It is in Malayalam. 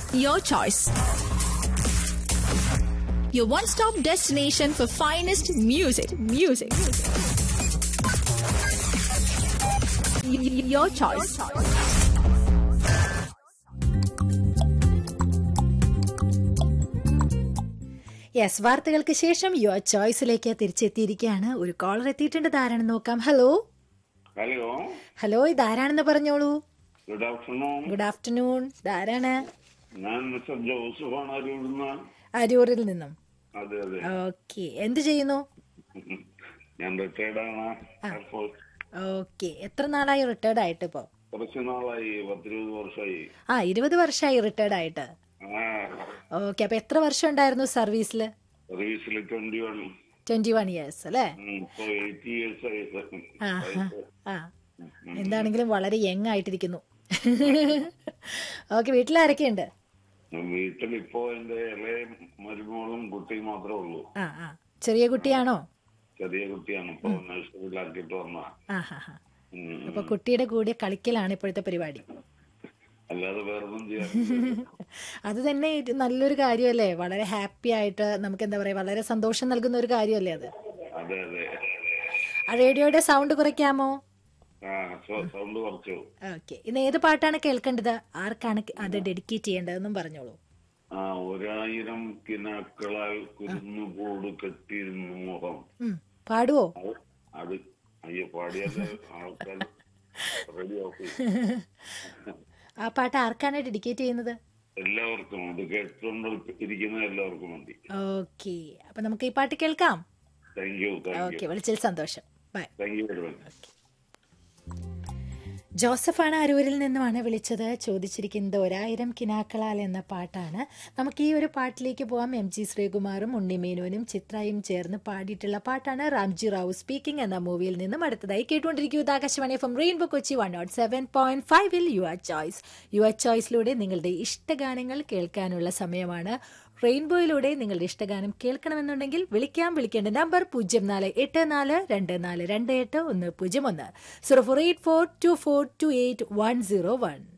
your choice. Your one-stop destination for finest music. Music. Y- y- Your choice. Yes വാർത്തകൾക്ക് ശേഷം യുവർ ചോയ്സിലേക്ക് തിരിച്ചെത്തിയിരിക്കുകയാണ് ഒരു കോളർ എത്തിയിട്ടുണ്ട് ഇതാരാണെന്ന് നോക്കാം ഹലോ ഹലോ ഹലോ ഇതാരാണെന്ന് പറഞ്ഞോളൂ ഗുഡ് ആഫ്റ്റർനൂൺ ഗുഡ് ആഫ്റ്റർനൂൺ ഇതാരാണ് ഞാൻ മിസ്റ്റർ ജോസഫാണ് അരൂർന്ന് അരൂരിൽ നിന്നും അതെ അതെ ഓക്കെ എന്ത് ചെയ്യുന്നു ഞാൻ റിട്ടയർഡ് ആണ് അപ്പോൾ ഓക്കെ എത്ര നാളായി റിട്ടയർഡ് ആയിട്ട് ഇപ്പോ കുറച്ച് നാളായി പത്തിരുപത് വർഷമായി ആ ഇരുപത് വർഷമായി റിട്ടയർഡ് ആയിട്ട് ആ ഓക്കെ അപ്പൊ എത്ര വർഷം ഉണ്ടായിരുന്നു സർവീസിൽ സർവീസിൽ twenty one twenty one years അല്ലേ ഇപ്പൊ എയ്റ്റി ഇയേഴ്സ് ആയി ആ ആ, ആ എന്താണെങ്കിലും വളരെ യങ് ആയിട്ടിരിക്കുന്നു ഓക്കെ വീട്ടിലാരൊക്കെയുണ്ട് വീട്ടിൽ ഇപ്പോ എന്റെ ഇളയ മരുമോളും കുട്ടിയും മാത്രമേ ഉള്ളൂ ആ ആ ചെറിയ കുട്ടിയാണോ ചെറിയ കുട്ടിയാണ് ഇപ്പൊ നഴ്സറിയിലാക്കിയിട്ട് വന്ന ആ ഹാ ഹാ അപ്പൊ കുട്ടിയുടെ കൂടെ കളിക്കലാണ് ഇപ്പോഴത്തെ പരിപാടി അല്ലാതെ വേറൊന്നും ചെയ്യാൻ അത് തന്നെ ഇത് നല്ലൊരു കാര്യമല്ലേ വളരെ ഹാപ്പി ആയിട്ട് നമുക്ക് എന്താ പറയാ വളരെ സന്തോഷം നൽകുന്ന ഒരു കാര്യമല്ലേ അത് അതെ അതെ ആ റേഡിയോയുടെ സൗണ്ട് കുറയ്ക്കാമോ ആ സൗണ്ട് കുറച്ചു ഓക്കെ ഇന്ന് ഏത് പാട്ടാണ് കേൾക്കേണ്ടത് ആർക്കാണ് അത് ഡെഡിക്കേറ്റ് ചെയ്യേണ്ടതെന്നും പറഞ്ഞോളൂ ആ ഒരായിരം കിനാക്കളാൽ കുരുന്നുകൂട് കെട്ടിയിരുന്നു മോഹം ഉം, പാടുവോ അത് അത് അയ്യോ പാടിയത് ആൾക്കാർ റെഡി ഓഫ് ആ പാട്ട് ആർക്കാണ് ഡെഡിക്കേറ്റ് ചെയ്യുന്നത് എല്ലാവർക്കും അത് കേട്ടുകൊണ്ട് ഇരിക്കുന്ന എല്ലാവർക്കും മതി ഓക്കെ അപ്പൊ നമുക്ക് ഈ പാട്ട് കേൾക്കാം thank you thank you okay വിളിച്ചതിൽ സന്തോഷം bye thank you very much ജോസഫാണ് അരൂരിൽ നിന്നുമാണ് വിളിച്ചത് ചോദിച്ചിരിക്കുന്നത് ഒരായിരം കിനാക്കളാൽ എന്ന പാട്ടാണ് നമുക്ക് ഈ ഒരു പാട്ടിലേക്ക് പോവാം എം ജി ശ്രീകുമാറും ഉണ്ണിമേനോനും ചിത്രയും ചേർന്ന് പാടിയിട്ടുള്ള പാട്ടാണ് റാംജി റാവു സ്പീക്കിംഗ് എന്ന മൂവിയിൽ നിന്നും അടുത്തതായി കേട്ടുകൊണ്ടിരിക്കുന്നത് Akashvani from rainbow Kochi one nought seven point ഫൈവിൽ യുവർ ചോയ്സ് യുവർ ചോയ്സിലൂടെ നിങ്ങളുടെ ഇഷ്ടഗാനങ്ങൾ കേൾക്കാനുള്ള സമയമാണ് റെയിൻബോയിലൂടെ നിങ്ങളുടെ ഇഷ്ടഗാനം കേൾക്കണമെന്നുണ്ടെങ്കിൽ വിളിക്കാം വിളിക്കേണ്ട നമ്പർ പൂജ്യം നാല് എട്ട് നാല് രണ്ട് നാല് രണ്ട് എട്ട് ഒന്ന് പൂജ്യം ഒന്ന് zero four eight four two four two eight one zero one